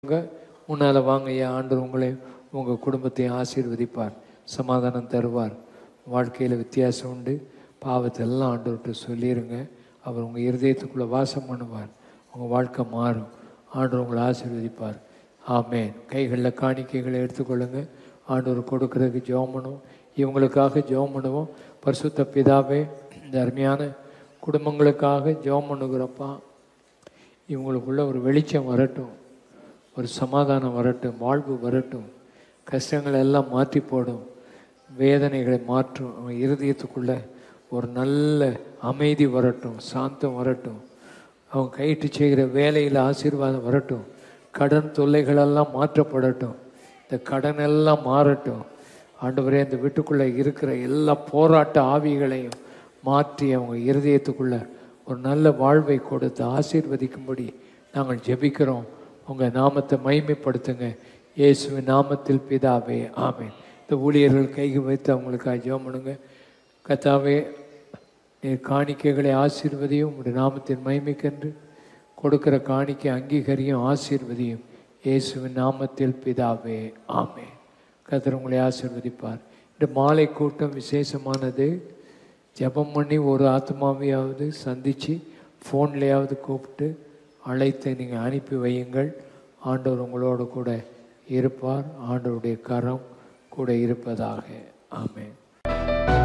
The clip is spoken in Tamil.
வாங்க முன்னால் வாங்க ஐயா ஆண்டவர் உங்களை உங்கள் குடும்பத்தையும் ஆசீர்வதிப்பார் சமாதானம் தருவார் வாழ்க்கையில் வித்தியாசம் உண்டு பாவத்தை எல்லாம் ஆண்டவர்கிட்ட சொல்லிடுங்க அவர் உங்கள் இருதயத்துக்குள்ளே வாசம் பண்ணுவார் உங்கள் வாழ்க்கை மாறும் ஆண்டவர் உங்களை ஆசீர்வதிப்பார் ஆமேன் கைகளில் காணிக்கைகளை எடுத்துக்கொள்ளுங்க ஆண்டவர் கொடுக்கறதுக்கு ஜெபம் பண்ணுவோம் இவங்களுக்காக ஜெபம் பண்ணுவோம் பரிசுத்த பிதாவே இந்த அருமையான குடும்பங்களுக்காக ஜெபம் பண்ணுகிறப்பா இவங்களுக்குள்ள ஒரு வெளிச்சம் வரட்டும் ஒரு சமாதானம் வரட்டும் வாழ்வு வரட்டும் கஷ்டங்களை எல்லாம் மாற்றி போடும் வேதனைகளை மாற்றும் அவங்க இருதயத்துக்குள்ள ஒரு நல்ல அமைதி வரட்டும் சாந்தம் வரட்டும் அவங்க கையிட்டு செய்கிற வேலையில் ஆசீர்வாதம் வரட்டும் கடன் தொல்லைகளெல்லாம் மாற்றப்படட்டும் இந்த கடன் எல்லாம் மாறட்டும் ஆண்டவரே இந்த வீட்டுக்குள்ளே இருக்கிற எல்லா போராட்ட ஆவிகளையும் மாற்றி அவங்க இருதயத்துக்குள்ள ஒரு நல்ல வாழ்வை கொடுத்து ஆசீர்வதிக்கும்படி நாங்கள் ஜெபிக்கிறோம் உங்கள் நாமத்தை மைமைப்படுத்துங்க இயேசுவின் நாமத்தில் பிதாவே ஆமென் இந்த ஊழியர்கள் கைக்கு வைத்து அவங்களுக்காக ஜெபம் பண்ணுங்க கத்தாவே நீர் காணிக்கைகளை ஆசீர்வதியும் உங்களுடைய நாமத்தின் மகிமைக்கென்று கொடுக்கிற காணிக்கை அங்கீகரியும் ஆசீர்வதியும் இயேசுவின் நாமத்தில் பிதாவே ஆமே கத்தர் உங்களை ஆசீர்வதிப்பார் இந்த மாலை கூட்டம் விசேஷமானது ஜெபம் பண்ணி ஒரு ஆத்மாவையாவது சந்தித்து ஃபோன்லேயாவது கூப்பிட்டு அழைத்து நீங்கள் அனுப்பி வையுங்கள் ஆண்டவர் உங்களோடு கூட இருப்பார் ஆண்டவருடைய கரம் கூட இருப்பதாக ஆமென்